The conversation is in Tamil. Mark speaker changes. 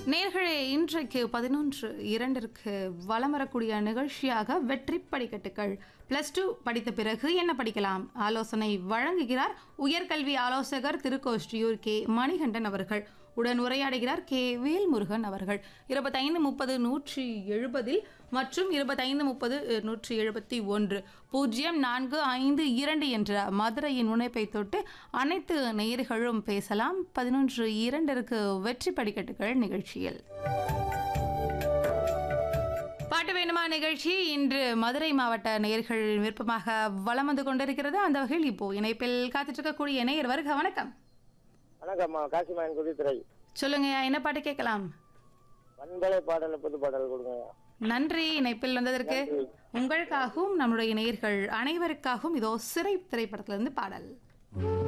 Speaker 1: நேர்களே இன்றைக்கு பதினொன்று இரண்டிற்கு வலம் வரக்கூடிய நிகழ்ச்சியாக வெற்றி படிக்கட்டுகள் பிளஸ் டூ படித்த பிறகு என்ன படிக்கலாம் ஆலோசனை வழங்குகிறார் உயர்கல்வி ஆலோசகர் திருக்கோஷ்டியூர் கே மணிகண்டன் அவர்கள் உடன் உரையாடுகிறார் கே வேல்முருகன் அவர்கள் இருபத்தைந்து முப்பது நூற்றி எழுபதில் மற்றும் இருபத்தைந்து முப்பது நூற்றி எழுபத்தி ஒன்று பூஜ்ஜியம் நான்கு ஐந்து இரண்டு என்ற மதுரையின் முனைப்பை தொட்டு அனைத்து நேயர்களும் பேசலாம் பதினொன்று இரண்டிற்கு வெற்றி படிக்கட்டுகள் நிகழ்ச்சியில் பாட்டு வேணுமா நிகழ்ச்சி இன்று மதுரை மாவட்ட நேயர்கள் விருப்பமாக வலம் வந்து கொண்டிருக்கிறது அந்த வகையில் இப்போ இணைப்பில் காத்துட்டு இருக்கக்கூடிய நேயர் வருக வணக்கம்
Speaker 2: வணக்கம்மா காசிமாயன் குடித்துறை
Speaker 1: சொல்லுங்கய்யா என்ன பாட்டு கேட்கலாம்
Speaker 2: பண்பலை பாடல புது பாடல் கொடுங்க
Speaker 1: நன்றி இணைப்பில் வந்ததற்கு உங்களுக்காகவும் நம்முடைய நேயர்கள் அனைவருக்காகவும் இதோ சிறை திரைப்படத்திலிருந்து பாடல்